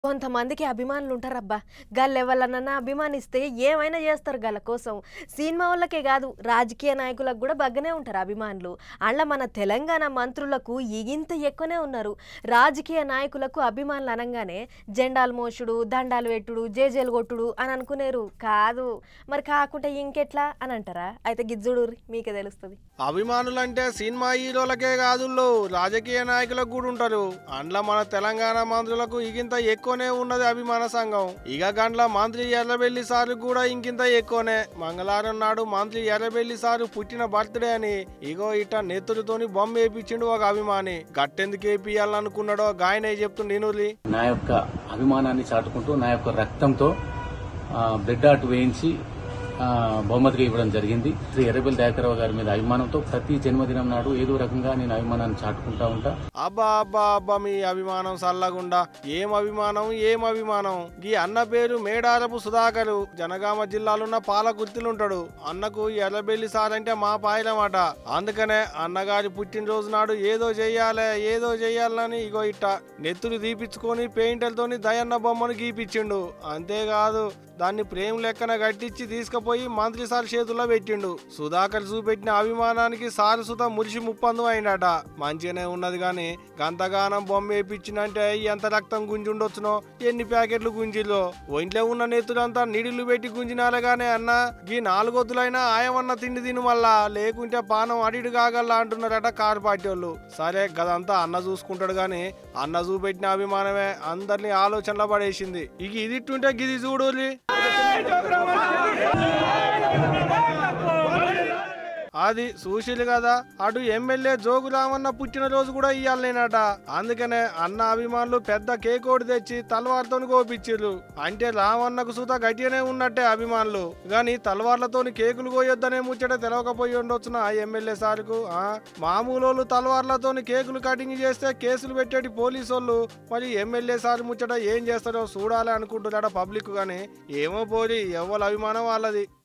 కొంతమందికి అభిమానులు ఉంటారబ్బా గల్ ఎవరినన్నా అభిమానిస్తే ఏమైనా చేస్తారు గల కోసం సినిమా వాళ్ళకే కాదు రాజకీయ నాయకులకు కూడా బగ్గనే ఉంటారు అభిమానులు అట్లా మన తెలంగాణ మంత్రులకు ఇగింత ఎక్కువనే ఉన్నారు రాజకీయ నాయకులకు అభిమానులు అనగానే జెండాలు మోసుడు దండాలు పెట్టుడు జేజేలు కొట్టుడు అని అనుకునేరు కాదు మరి కాకుండా ఇంకెట్లా అని అంటారా అయితే గిజ్జుడు మీకే తెలుస్తుంది అభిమానులంటే సినిమా హీరోలకే కాదు రాజకీయ నాయకులకు కూడా ఉంటారు అండ్ల మన తెలంగాణ మంత్రులకు ఇగింత ఎక్కువనే ఉన్నది అభిమాన సంఘం ఇక గండ్ల మంత్రి ఎర్రబెల్లి సారు కూడా ఇంకింత ఎక్కువనే మంగళవారం నాడు మంత్రి ఎర్రబెల్లి సారు పుట్టిన బర్త్డే అని ఇగో ఇట నెత్తుడితోని బొమ్మ వేపించిండు ఒక అభిమాని గట్టెందుకు వేపియాలనుకున్నాడో గాయనే చెప్తుండు ఇనులి నా యొక్క అభిమానాన్ని చాటుకుంటూ నా యొక్క రక్తంతో ఆ, బ్లడ్ ఆర్ట్ వేయించి ఆ, బహుమతిగా ఇవ్వడం జరిగింది శ్రీ ఎర్రబెల్లి దయాకరావు గారి మీద అభిమానంతో ప్రతి జన్మదినం నాడు ఏదో రకంగా నేను అభిమానాన్ని చాటుకుంటా ఉంటా అబ్బా అబ్బా అబ్బా మీ అభిమానం సల్లగుండా ఏం అభిమానం ఏం అభిమానం ఈ అన్న పేరు మేడారపు సుధాకరు జనగామ జిల్లాలున్న పాలకుర్తిలుంటాడు అన్నకు ఎర్రబెల్లి సార్ అంటే మా పాయలమాట అందుకనే అన్నగారి పుట్టినరోజు నాడు ఏదో చెయ్యాలే ఏదో చెయ్యాలని ఇగో ఇట్ట నెత్తులు తీపిచ్చుకొని పెయింటర్తోని దయన్న బొమ్మను గీపిచ్చిండు అంతేకాదు దాన్ని ప్రేమ లెక్కన కట్టించి తీసుకుపోయి మంత్రి సార్ చేతుల్లో పెట్టిండు సుధాకర్ చూపెట్టిన అభిమానానికి సారు సుత మురిసి ముప్పందు అయినట మంచిగానే ఉన్నది గాని గంతగానం బొమ్మ వేయించినంటే ఎంత రక్తం గుంజుండొచ్చునో ఎన్ని ప్యాకెట్లు గుంజిలో ఒంట్లో ఉన్న నెత్తులంతా నిడిలు పెట్టి గుంజినాలే గానే అన్న గీ నాలుగొద్దులైనా ఆయమన్న తిండి తిను మళ్ళా లేకుంటే పానం అడిడు కాగల్లా అంటున్నారట కారు పార్టీ వాళ్ళు సరే గదంతా అన్న చూసుకుంటాడు గాని అన్న చూపెట్టిన అభిమానమే అందరినీ ఆలోచనలో పడేసింది ఇక ఇది ఇట్టుంటే గిది చూడులి అది చూసిలు కదా అటు ఎమ్మెల్యే జోగు రామన్న పుట్టినరోజు కూడా ఇయ్యాలనేనట అందుకనే అన్న అభిమానులు పెద్ద కేక్ ఒకటి తెచ్చి తలవార్తోని కోపిచ్చిర్రు అంటే రామన్నకు సుత గట్టిగానే ఉన్నట్టే అభిమానులు గాని తలవార్లతోని కేకులు కోయొద్దనే ముచ్చట తెలవకపోయి ఉండొచ్చున ఆ ఎమ్మెల్యే సార్కు ఆ మామూలు తలవార్లతోని కేకులు కటింగ్ చేస్తే కేసులు పెట్టేటి పోలీసు వాళ్ళు మరి ఎమ్మెల్యే సార్ ముచ్చట ఏం చేస్తారో చూడాలి అనుకుంటున్నాడ పబ్లిక్ గాని ఏమో పోలి ఎవరి అభిమానం వాళ్ళది